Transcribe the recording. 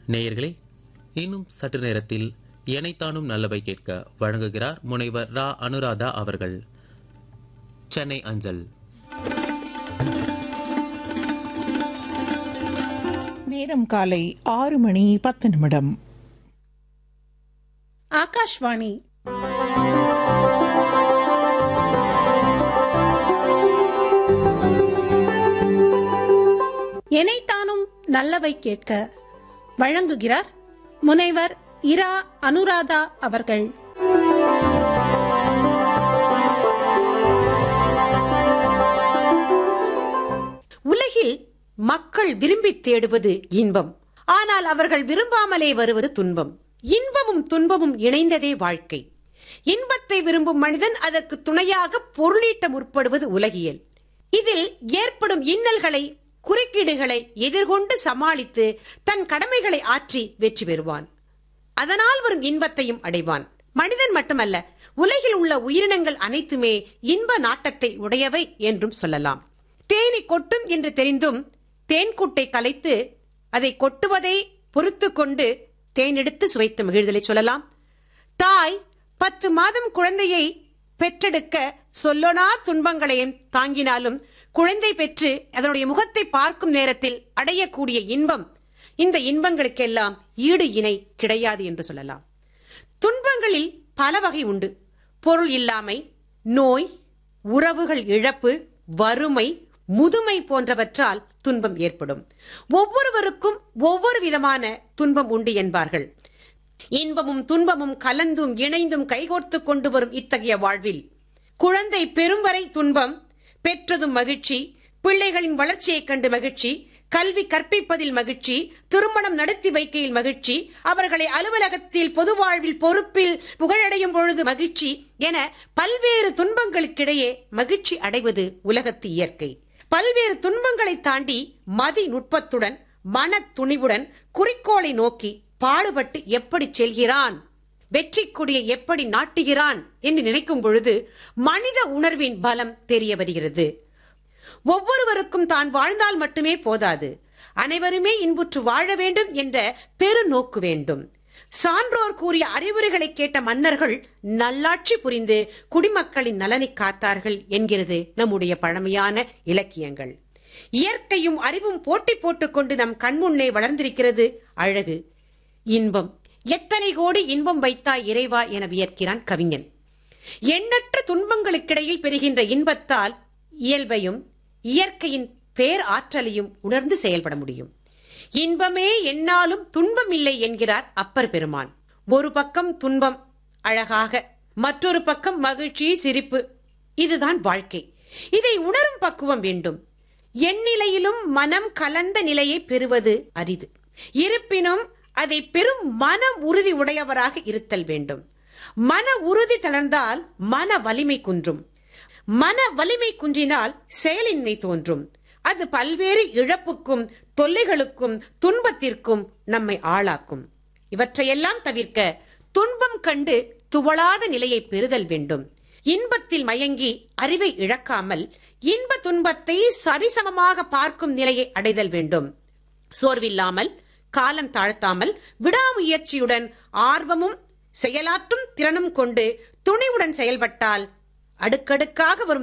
நேயர்களே இன்னும் சற்று நேரத்தில் எனைத்தானும் நல்லவை கேட்க வழங்குகிறார் முனைவர் ரா அனுராதா அவர்கள் சென்னை அஞ்சல் நேரம் காலை ஆறு மணி பத்து நிமிடம் ஆகாஷ்வாணி எனைத்தானும் நல்லவை கேட்க வழங்குகிறார் முனைவர் இரா அனுராதா அவர்கள் உலகில் மக்கள் விரும்பி தேடுவது இன்பம் ஆனால் அவர்கள் விரும்பாமலே வருவது துன்பம் இன்பமும் துன்பமும் இணைந்ததே வாழ்க்கை இன்பத்தை விரும்பும் மனிதன் அதற்கு துணையாக பொருளீட்ட முற்படுவது உலகியல் இதில் ஏற்படும் இன்னல்களை குறுக்கீடுகளை எதிர்கொண்டு சமாளித்து தன் கடமைகளை ஆற்றி வெற்றி பெறுவான் அதனால் வரும் இன்பத்தையும் அடைவான் மனிதன் மட்டுமல்ல உலகில் உள்ள உயிரினங்கள் அனைத்துமே இன்ப நாட்டத்தை உடையவை என்றும் சொல்லலாம் தேனி கொட்டும் என்று தெரிந்தும் தேன்கூட்டை கலைத்து அதை கொட்டுவதை பொறுத்து கொண்டு தேனெடுத்து சுவைத்து மகிழ்தலை சொல்லலாம் தாய் பத்து மாதம் குழந்தையை பெற்றெடுக்க சொல்லொணா துன்பங்களையும் தாங்கினாலும் குழந்தை பெற்று அதனுடைய முகத்தை பார்க்கும் நேரத்தில் அடையக்கூடிய இன்பம் இந்த இன்பங்களுக்கெல்லாம் ஈடு இணை கிடையாது என்று சொல்லலாம் துன்பங்களில் பல வகை உண்டு பொருள் இல்லாமை நோய் உறவுகள் இழப்பு வறுமை முதுமை போன்றவற்றால் துன்பம் ஏற்படும் ஒவ்வொருவருக்கும் ஒவ்வொரு விதமான துன்பம் உண்டு என்பார்கள் இன்பமும் துன்பமும் கலந்தும் இணைந்தும் கைகோர்த்து கொண்டு வரும் இத்தகைய வாழ்வில் குழந்தை பெறும் வரை துன்பம் பெற்றதும் மகிழ்ச்சி பிள்ளைகளின் வளர்ச்சியைக் கண்டு மகிழ்ச்சி கல்வி கற்பிப்பதில் மகிழ்ச்சி திருமணம் நடத்தி வைக்கையில் மகிழ்ச்சி அவர்களை அலுவலகத்தில் பொது வாழ்வில் பொறுப்பில் புகழடையும் பொழுது மகிழ்ச்சி என பல்வேறு துன்பங்களுக்கிடையே மகிழ்ச்சி அடைவது உலகத்து இயற்கை பல்வேறு துன்பங்களை தாண்டி மதி நுட்பத்துடன் மன துணிவுடன் குறிக்கோளை நோக்கி பாடுபட்டு எப்படி செல்கிறான் வெற்றி கொடியை எப்படி நாட்டுகிறான் என்று நினைக்கும் பொழுது மனித உணர்வின் பலம் தெரிய வருகிறது ஒவ்வொருவருக்கும் தான் வாழ்ந்தால் மட்டுமே போதாது அனைவருமே இன்புற்று வாழ வேண்டும் என்ற பெருநோக்கு வேண்டும் சான்றோர் கூறிய அறிவுரைகளை கேட்ட மன்னர்கள் நல்லாட்சி புரிந்து குடிமக்களின் நலனை காத்தார்கள் என்கிறது நம்முடைய பழமையான இலக்கியங்கள் இயற்கையும் அறிவும் போட்டி போட்டுக்கொண்டு நம் கண்முன்னே வளர்ந்திருக்கிறது அழகு இன்பம் எத்தனை கோடி இன்பம் வைத்தாய் இறைவா என வியர்க்கிறான் கவிஞன் எண்ணற்ற துன்பங்களுக்கிடையில் பெறுகின்ற இன்பத்தால் இயல்பையும் இயற்கையின் பேர் ஆற்றலையும் உணர்ந்து செயல்பட முடியும் இன்பமே என்னாலும் துன்பம் இல்லை என்கிறார் அப்பர் பெருமான் ஒரு பக்கம் துன்பம் அழகாக மற்றொரு பக்கம் மகிழ்ச்சி சிரிப்பு இதுதான் வாழ்க்கை இதை உணரும் பக்குவம் வேண்டும் எந்நிலையிலும் மனம் கலந்த நிலையை பெறுவது அரிது இருப்பினும் அதை பெரும் மன உறுதி உடையவராக இருத்தல் வேண்டும் மன உறுதி தளர்ந்தால் மன வலிமை குன்றும் மன வலிமை குன்றினால் செயலின்மை தோன்றும் அது பல்வேறு இழப்புக்கும் தொல்லைகளுக்கும் துன்பத்திற்கும் நம்மை ஆளாக்கும் இவற்றையெல்லாம் தவிர்க்க துன்பம் கண்டு துவளாத நிலையை பெறுதல் வேண்டும் இன்பத்தில் மயங்கி அறிவை இழக்காமல் இன்ப துன்பத்தை சரிசமமாக பார்க்கும் நிலையை அடைதல் வேண்டும் சோர்வில்லாமல் காலம் தாழ்த்தாமல் விடாமுயற்சியுடன் ஆர்வமும் செயலாற்றும் திறனும் கொண்டு துணிவுடன் செயல்பட்டால் அடுக்கடுக்காக வரும்